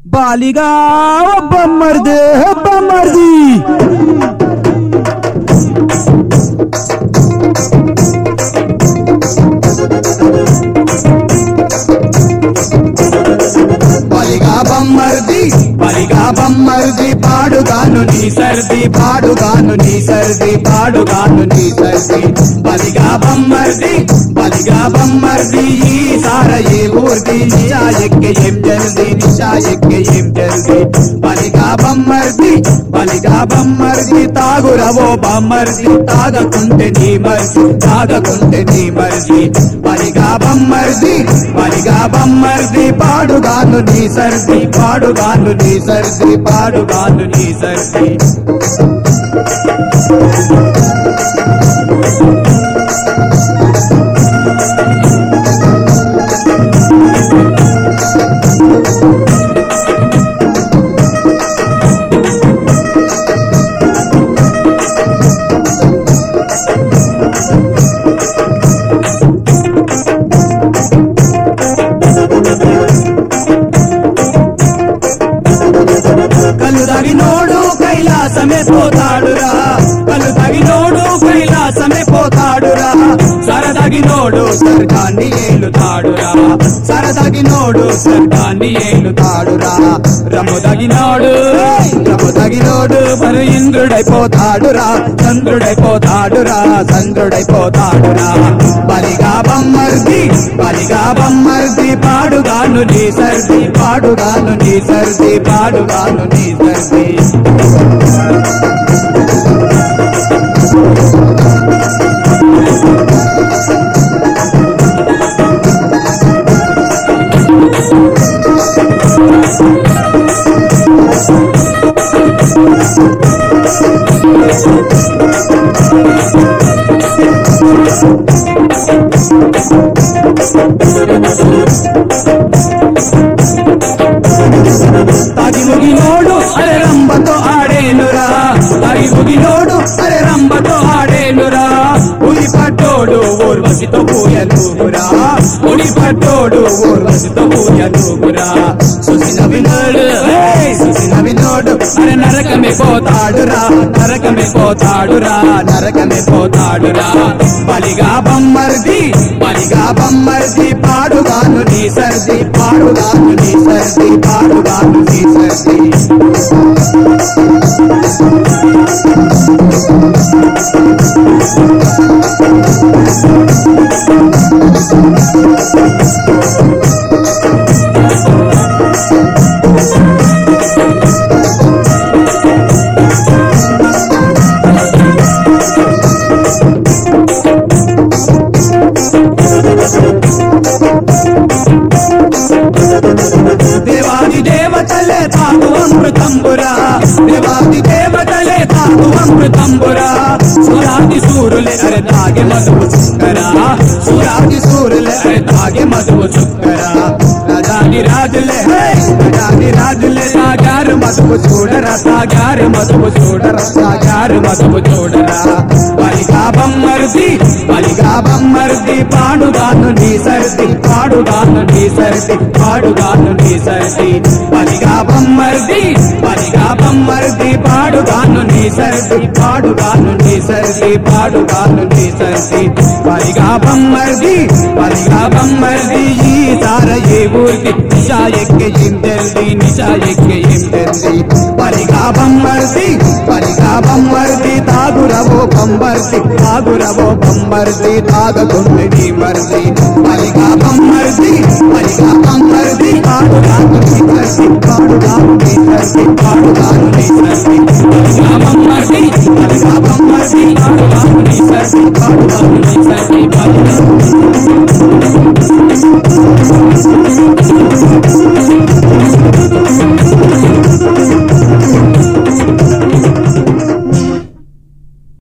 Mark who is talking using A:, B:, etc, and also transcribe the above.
A: బాలిగా బొమ్మర్దే బొమ్మర్ది
B: బలిగా బమ్మర్ది బలిగా బమ్మర్ది పాడుగాను నీ సర్ది పాడుగాను నీ సర్ది పాడుగాను నీ సర్ది బలిగా బమ్మర్ది బలిగా బమ్మర్ది ఈ సార ఏ ఊర్ది నిషా ఎక్కే ఏం జల్ది నిషా ఎక్కే ఏం జల్ది బలిగా బమ్మర్ది బలిగా బమ్మర్ది తాగురవో బమ్మర్ది తాగకుంటే నీ మర్జి తాగకుంటే నీ మర్జి బలిగా బమ్మర్ది బలిగా బమ్మర్ది పాడుగాను నీ సర్ది పాడుగాను నీ సర్ది పాడుగాను నీ సర్ది కళ్ళు తగినోడు కైలాసమే పోతాడురా కళ్ళు తగినోడు కైలాసమే పోతాడురా సరదగినోడు స్వర్గాన్ని ఏలుతాడురా సరదగినోడు స్వర్గాన్ని ఏలుతాడురా రమ్ము తగినోడు రమ్ము తగినోడు మరి ఇంద్రుడైపోతాడురా చంద్రుడైపోతాడురా చంద్రుడైపోతాడురా బలిగా బమ్మర్ది బలిగా బమ్మర్ది పాడుగాను నీ సర్ది పాడుగాను నీ సర్ది పాడుగాను నీ సర్ది తాగి ముగినోడు అరే రంబతో ఆడేనురా తాగి ముగినోడు అరే రంబతో ఆడేనురా ఉరి పట్టోడు ఊర్వశితో పూయనుగురా ఉరి పట్టోడు ఊర్వశితో పూయనుగురా సుసిన వినోడు ఏయ్, సుసిన వినోడు అరే నరకమే పోతాడురా నరకమే పోతాడురా నరకమే పోతాడురా బలిగా బమ్మర్ది బలిగా బమ్మర్ది పాడుగాను నీ సర్ది పాడుగాను నీ సర్ది పాడుగాను నీ సర్ది దేవాది దేవతలే తాగు అమృతంబురా దేవాది దేవతలే తాగు అమృతంబురా సురాది సూరులే అరే తాగే మధువు చుక్కరా సురాది సూరులే అరే తాగే మధువు చుక్కరా రాజాది రాజులే హే, రాజాది రాజులే తాగారు మధువు చూడరా తాగారు మధువు చూడరా తాగారు మధువు చూడరా బలిగా బమ్మర్ది బలిగా బమ్మర్ది పాడుగాను నీ సర్ది పాడుగాను నీ సర్ది పాడుగాను నీ సర్ది బలిగా బమ్మర్ది బలిగా బమ్మర్ది పాడుగాను నీ సర్ది పాడుగాను నీ సర్ది పాడుగాను నీ సర్ది బలిగా బమ్మర్ది బలిగా బమ్మర్ది ఈ సార ఏ ఊరికి నిషా ఎక్కే ఏం తెల్ది నిషా ఎక్కే ఏం తెల్ది బలిగా బమ్మర్ది బలిగా బమ్మర్ది తాగురవో బొమ్మర్ది తాగురవో బొమ్మర్ది తాగకుండి నీ మర్ది బలిగా బమ్మర్ది బలిగా బమ్మర్ది పాడుగాను నీ సర్ది పాడుగాను నీ సర్ది పాడుగాను నీ సర్ది బలిగా బమ్మర్ది బలిగా బమ్మర్ది పాడుగాను నీ సర్ది పాడుగాను నీ సర్ది పాడుగాను